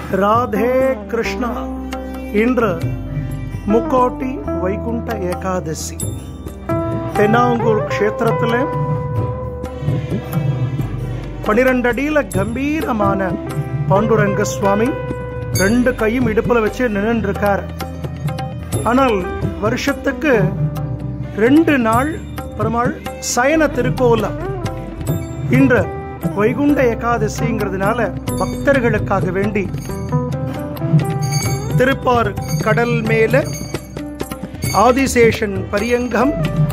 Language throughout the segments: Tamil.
ராதே கிருஷ்ணா இன்று முக்கோட்டி வைகுண்ட ஏகாதசி தென்னாங்கூர் க்ஷேத்திரத்தில் பனிரெண்டு அடியில கம்பீரமான பாண்டுரங்க சுவாமி ரெண்டு கையும் இடுப்புல வச்சு நின்று இருக்கார் ஆனால் வருஷத்துக்கு ரெண்டு நாள் பெருமாள் சயன திருக்கோலம் இன்று வைகுண்ட ஏகாதசிங்கிறதுனால பக்தர்களுக்காக வேண்டி திருப்பார் கடல் மேல ஆதிசேஷன் பரியங்கம்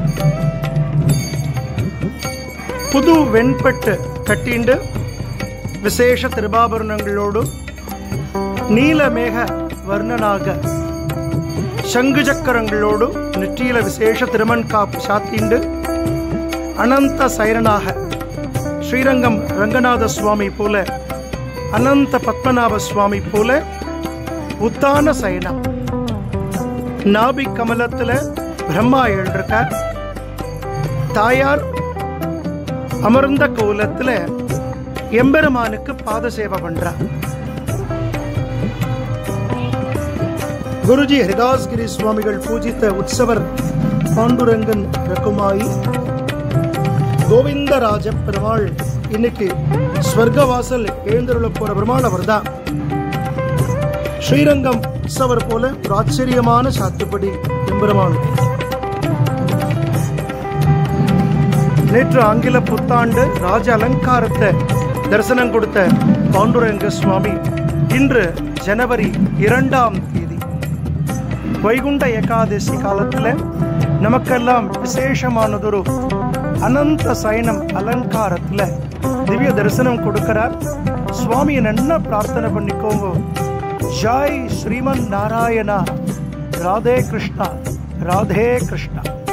புது வெண்பட்டு கட்டிண்டு விசேஷ திருபாபரணங்களோடு நீலமேக வர்ணனாக சங்கு சக்கரங்களோடு நெற்றியில விசேஷ திருமண் காப்பு சாத்திண்டு அனந்த சைரனாக ஸ்ரீரங்கம் ரங்கநாத சுவாமி போல அனந்த பத்மநாப சுவாமி போல உத்தான சயனம் நாபி கமலத்துல பிரம்மா எழுந்திருக்கார் தாயார் அமர்ந்த கோலத்துல எம்பெருமானுக்கு பாத சேவை பண்றார் குருஜி ஹரிதாஸ்கிரி சுவாமிகள் பூஜித்த உற்சவர் பாண்டுரங்கன் ரகுமாயி கோவிந்தராஜ பெருமாள் இன்னைக்கு ஸ்வர்கவாசல் எழுந்தருள போற பெருமாள் அவர்தான் ஸ்ரீரங்கம் உற்சவர் போல ஒரு ஆச்சரியமான சாத்துப்படி எம்பெருமான் நேற்று ஆங்கில புத்தாண்டு ராஜ அலங்காரத்தை தரிசனம் கொடுத்த பாண்டுரங்க சுவாமி இன்று ஜனவரி இரண்டாம் தேதி வைகுண்ட ஏகாதசி காலத்துல நமக்கெல்லாம் விசேஷமானதொரு அனந்த சயனம் அலங்காரத்துல திவ்ய தரிசனம் கொடுக்கிறார் சுவாமியை நன்னா பிரார்த்தனை பண்ணிக்கோங்க ஜாய் ஸ்ரீமன் நாராயணா ராதே கிருஷ்ணா ராதே கிருஷ்ணா